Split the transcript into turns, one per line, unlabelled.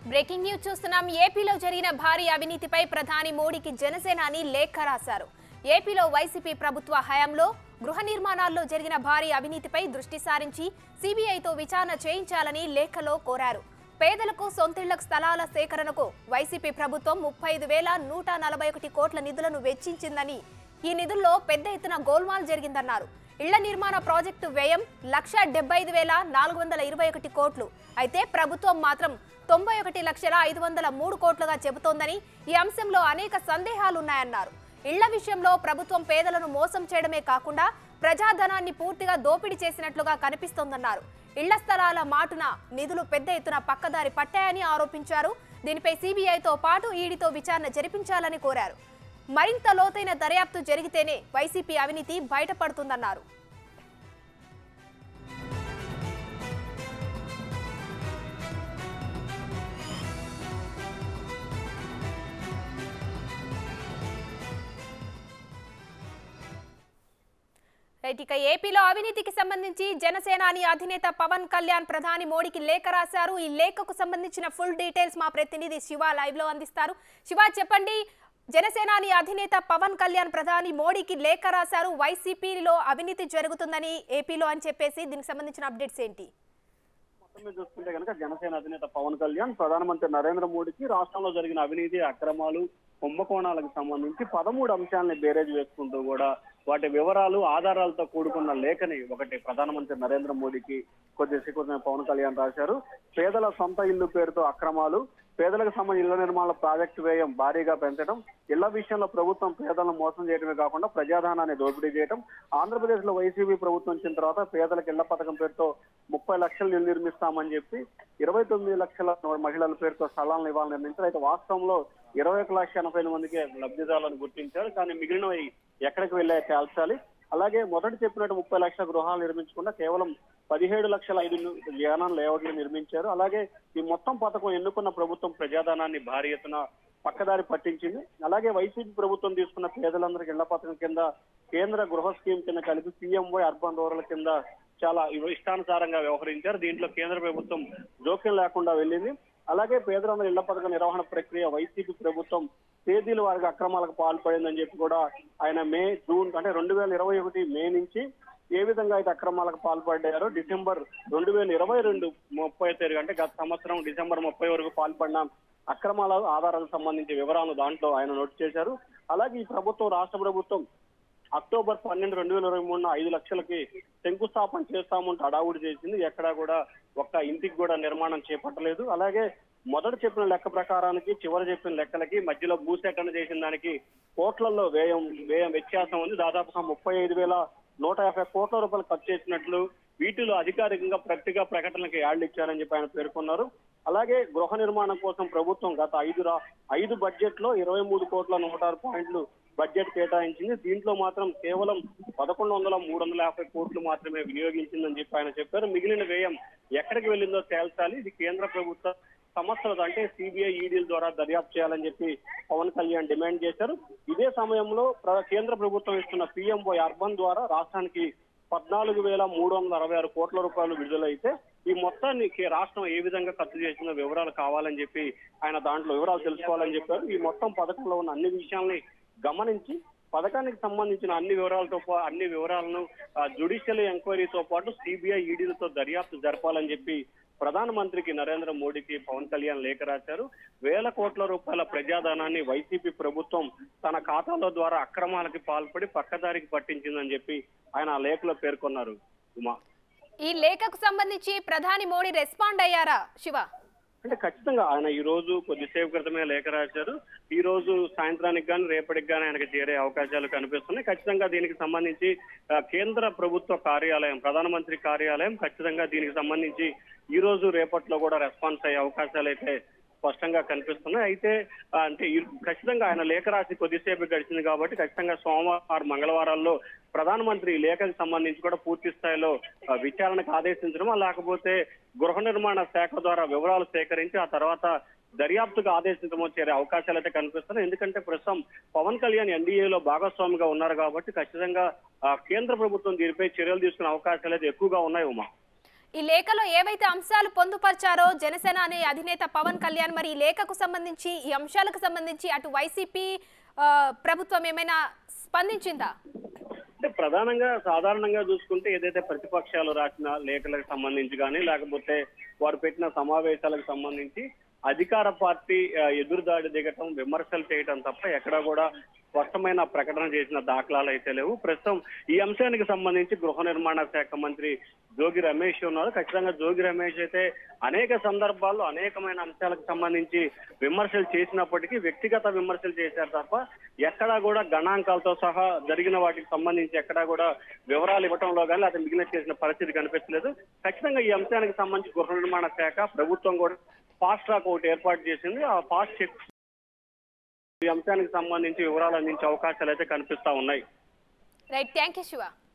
breaking news చూస్తున్నాం ఏపీలో జరిగిన భారీ అవినీతిపై ప్రధాని మోడీకి జనసేనాని లేఖ రాశారు ఏపీలో వైసీపీ ప్రభుత్వ హయాంలో గృహ నిర్మాణాల్లో జరిగిన భారీ అవినీతిపై దృష్టి సారించి సిబిఐతో విచారణ చేయించాలని లేఖలో కోరారు పేదలకు సొంతిళ్ల స్థలాల సేకరణకు వైసీపీ ప్రభుత్వం ముప్పై ఐదు వేల నూట నలభై ఒకటి కోట్ల నిధులను వెచ్చించిందని ఈ నిధుల్లో పెద్ద ఎత్తున గోల్మాల్ జరిగిందన్నారు ఇళ్ల నిర్మాణ ప్రాజెక్టు వ్యయం లక్ష డెబ్బై ఐదు వేల నాలుగు వందల ఇరవై ఒకటి కోట్లు అయితే ప్రభుత్వం మాత్రం తొంభై ఒకటి లక్షల ఐదు వందల మూడు కోట్లుగా చెబుతోందని ఈ అంశంలో అనేక సందేహాలున్నాయన్నారు ఇళ్ల విషయంలో ప్రభుత్వం పేదలను మోసం చేయడమే కాకుండా ప్రజాధనాన్ని పూర్తిగా దోపిడీ చేసినట్లుగా కనిపిస్తోందన్నారు ఇళ్ల స్థలాల మాటున నిధులు పెద్ద ఎత్తున పక్కదారి పట్టాయని ఆరోపించారు దీనిపై సీబీఐతో పాటు ఈడీతో విచారణ జరిపించాలని కోరారు మరింత లోతైన దర్యాప్తు జరిగితేనే వైసీపీ అవినీతి బయటపడుతుందన్నారు రైట్ ఇక ఏపీలో అవినీతికి సంబంధించి జనసేనాని అధినేత పవన్ కళ్యాణ్ ప్రధాని మోడీకి లేఖ రాశారు ఈ లేఖకు సంబంధించిన ఫుల్ డీటెయిల్స్ మా ప్రతినిధి శివ లైవ్ లో అందిస్తారు శివ చెప్పండి జనసేనాని అధినేత పవన్ కళ్యాణ్ ప్రధాని మోడీకి లేఖ రాశారు వైసీపీలో అవినీతి జరుగుతుందని ఏపీలో అని చెప్పేసి దీనికి సంబంధించిన అప్డేట్స్ ఏంటి
మొత్తం మీద చూసుకుంటే కనుక జనసేన అధినేత పవన్ కళ్యాణ్ ప్రధానమంత్రి నరేంద్ర మోడీకి రాష్ట్రంలో జరిగిన అవినీతి అక్రమాలు కుంభకోణాలకు సంబంధించి పదమూడు అంశాలని బేరేజ్ వేసుకుంటూ కూడా వాటి వివరాలు ఆధారాలతో కూడుకున్న లేఖని ఒకటి ప్రధానమంత్రి నరేంద్ర మోడీకి కొద్దిసేపు పవన్ కళ్యాణ్ రాశారు పేదల సొంత ఇల్లు పేరుతో అక్రమాలు పేదలకు సంబంధించిన ఇళ్ల నిర్మాణ ప్రాజెక్టు వ్యయం భారీగా పెంచడం ఇళ్ల విషయంలో ప్రభుత్వం పేదలను మోసం చేయడమే కాకుండా ప్రజాధనాన్ని దోపిడీ చేయడం ఆంధ్రప్రదేశ్ లో వైసీపీ ప్రభుత్వం వచ్చిన తర్వాత పేదలకు ఇళ్ల పథకం పేరుతో ముప్పై లక్షలు ఇల్లు నిర్మిస్తామని చెప్పి ఇరవై తొమ్మిది లక్షల మహిళల పేరుతో స్థలాలను ఇవ్వాలని నిర్ణయించారు అయితే వాస్తవంలో ఇరవై ఒక లక్ష ఎనభై ఎనిమిది మందికి లబ్ధిదారులను గుర్తించారు కానీ మిగిలినవి ఎక్కడికి వెళ్ళాయో తేల్చాలి అలాగే మొదటి చెప్పినట్టు ముప్పై లక్షల గృహాలు నిర్మించకుండా కేవలం పదిహేడు లక్షల ఐదు వ్యానాలు లేఅవుట్లు నిర్మించారు అలాగే ఈ మొత్తం పథకం ఎన్నుకున్న ప్రభుత్వం ప్రజాధనాన్ని భారీ ఎత్తున పక్కదారి పట్టించింది అలాగే వైసీపీ ప్రభుత్వం తీసుకున్న పేదలందరికీ ఇళ్ల పథకం కింద కేంద్ర గృహ స్కీమ్ కింద కలిపి పిఎంవై అర్బన్ రూరల్ కింద చాలా ఇవ- ఇష్టానుసారంగా వ్యవహరించారు దీంట్లో కేంద్ర ప్రభుత్వం జోక్యం లేకుండా వెళ్ళింది అలాగే పేదలందరూ ఇళ్ల పథక నిర్వహణ ప్రక్రియ వైసీపీ ప్రభుత్వం తేదీల వారికి అక్రమాలకు పాల్పడిందని చెప్పి కూడా ఆయన మే జూన్ అంటే రెండు వేల ఇరవై ఒకటి మే నుంచి ఏ విధంగా అయితే అక్రమాలకు పాల్పడ్డారో డిసెంబర్ రెండు వేల ఇరవై రెండు ముప్పై తేదీ అంటే గత సంవత్సరం డిసెంబర్ ముప్పై వరకు పాల్పడిన అక్రమాల ఆధారాలకు సంబంధించి వివరాలు దాంట్లో ఆయన నోట్ చేశారు అలాగే ఈ ప్రభుత్వం రాష్ట్ర ప్రభుత్వం అక్టోబర్ పన్నెండు రెండు వేల ఇరవై మూడున ఐదు లక్షలకి శంకుస్థాపన చేస్తామంటూ హడావుడి చేసింది ఎక్కడా కూడా ఒక్క ఇంటికి కూడా నిర్మాణం చేపట్టలేదు అలాగే మొదట చెప్పిన లెక్క ప్రకారానికి చివరి చెప్పిన లెక్కలకి మధ్యలో భూసేకరణ చేసిన దానికి కోట్లలో వ్యయం వ్యయం వ్యత్యాసం ఉంది దాదాపుగా ముప్పై ఐదు వేల నూట యాభై కోట్ల రూపాయలు ఖర్చు చేసినట్లు వీటిలో అధికారికంగా ప్రతిగా ప్రకటనలకు యాడ్లు ఇచ్చారని చెప్పి ఆయన పేర్కొన్నారు అలాగే గృహ నిర్మాణం కోసం ప్రభుత్వం గత ఐదు రా ఐదు బడ్జెట్ లో ఇరవై మూడు కోట్ల నూట ఆరు పాయింట్లు బడ్జెట్ కేటాయించింది దీంట్లో మాత్రం కేవలం పదకొండు వందల మూడు వందల యాభై కోట్లు మాత్రమే వినియోగించిందని చెప్పి ఆయన చెప్పారు మిగిలిన వ్యయం ఎక్కడికి వెళ్ళిందో తేల్చాలి ఇది కేంద్ర ప్రభుత్వ సంస్థలు అంటే సిబిఐ ఈడీల ద్వారా దర్యాప్తు చేయాలని చెప్పి పవన్ కళ్యాణ్ డిమాండ్ చేశారు ఇదే సమయంలో ప్ర- కేంద్ర ప్రభుత్వం ఇస్తున్న పిఎంఓ అర్బన్ ద్వారా రాష్ట్రానికి పద్నాలుగు వేల మూడు వందల అరవై ఆరు కోట్ల రూపాయలు విడుదలైతే ఈ మొత్తాన్ని కే- రాష్ట్రం ఏ విధంగా ఖర్చు చేసిన వివరాలు కావాలని చెప్పి ఆయన దాంట్లో వివరాలు తెలుసుకోవాలని చెప్పారు ఈ మొత్తం పథకంలో ఉన్న అన్ని విషయాల్ని గమనించి పథకానికి సంబంధించిన అన్ని వివరాలతో పా- అన్ని వివరాలను జుడిషియల్ ఎంక్వైరీతో పాటు సిబిఐ ఈడీలతో దర్యాప్తు జరపాలని చెప్పి ప్రధానమంత్రికి నరేంద్ర మోడీకి పవన్ కళ్యాణ్ లేఖ రాశారు వేల కోట్ల రూపాయల ప్రజాధనాన్ని వైసీపీ ప్రభుత్వం తన ఖాతాల ద్వారా అక్రమాలకి పాల్పడి పక్కదారికి పట్టించిందని చెప్పి ఆయన ఆ లేఖలో పేర్కొన్నారు ఉమా
ఈ లేఖకు సంబంధించి ప్రధాని మోడీ రెస్పాండ్ అయ్యారా శివ
అంటే ఖచ్చితంగా ఆయన ఈ రోజు కొద్దిసేపు క్రితమే లేఖ రాశారు ఈ రోజు సాయంత్రానికి కానీ రేపటికి కానీ ఆయనకి చేరే అవకాశాలు కనిపిస్తున్నాయి ఖచ్చితంగా దీనికి సంబంధించి ఆ, కేంద్ర ప్రభుత్వ కార్యాలయం ప్రధానమంత్రి కార్యాలయం ఖచ్చితంగా దీనికి సంబంధించి ఈ రోజు రేపట్లో కూడా రెస్పాన్స్ అయ్యే అవకాశాలు అయితే స్పష్టంగా కనిపిస్తున్నాయి అయితే ఆ, అంటే ఈ- ఖచ్చితంగా ఆయన లేఖ రాసి కొద్దిసేపు గడిచింది కాబట్టి ఖచ్చితంగా సోమవారం మంగళవారాల్లో ప్రధానమంత్రి ఈ లేఖకు సంబంధించి కూడా పూర్తి స్థాయిలో ఆ, విచారణకు ఆదేశించడం లేకపోతే గృహ నిర్మాణ శాఖ ద్వారా వివరాలు సేకరించి ఆ తర్వాత దర్యాప్తుకు ఆదేశించమో చేరే అవకాశాలు అయితే కనిపిస్తున్నాయి ఎందుకంటే ప్రస్తుతం పవన్ కళ్యాణ్ ఎన్డీఏలో భాగస్వామిగా ఉన్నారు కాబట్టి ఖచ్చితంగా ఆ, కేంద్ర ప్రభుత్వం దీనిపై చర్యలు తీసుకునే అవకాశాలు అయితే ఎక్కువగా ఉన్నాయి ఉమా
ఈ లేఖలో ఏవైతే అంశాలు పొందుపరిచారో జనసేన అనే అధినేత పవన్ కళ్యాణ్ మరి ఈ లేఖకు సంబంధించి ఈ అంశాలకు సంబంధించి అటు వైసీపీ ఆ, ప్రభుత్వం ఏమైనా స్పందించిందా
అంటే ప్రధానంగా సాధారణంగా చూసుకుంటే ఏదైతే ప్రతిపక్షాలు రాసిన లేఖలకు సంబంధించి కానీ లేకపోతే వారు పెట్టిన సమావేశాలకు సంబంధించి అధికార పార్టీ ఆ, ఎదురుదాడి దిగటం విమర్శలు చేయటం తప్ప ఎక్కడా కూడా స్పష్టమైన ప్రకటన చేసిన దాఖలాలు అయితే లేవు ప్రస్తుతం ఈ అంశానికి సంబంధించి గృహ నిర్మాణ శాఖ మంత్రి జోగి రమేష్ ఉన్నారు ఖచ్చితంగా జోగి రమేష్ అయితే అనేక సందర్భాల్లో అనేకమైన అంశాలకు సంబంధించి విమర్శలు చేసినప్పటికీ వ్యక్తిగత విమర్శలు చేశారు తప్ప ఎక్కడా కూడా గణాంకాలతో సహా జరిగిన వాటికి సంబంధించి ఎక్కడా కూడా వివరాలు ఇవ్వటంలో కానీ అది మిగిలిన చేసిన పరిస్థితి కనిపించలేదు ఖచ్చితంగా ఈ అంశానికి సంబంధించి గృహ నిర్మాణ శాఖ ప్రభుత్వం కూడా ఫాస్ట్ ట్రాక్ ఒకటి ఏర్పాటు చేసింది ఆ ఫాస్ట్ చెక్ ఈ అంశానికి సంబంధించి వివరాలు అందించే అవకాశాలు అయితే కనిపిస్తా ఉన్నాయి
రైట్ థ్యాంక్ యూ శివ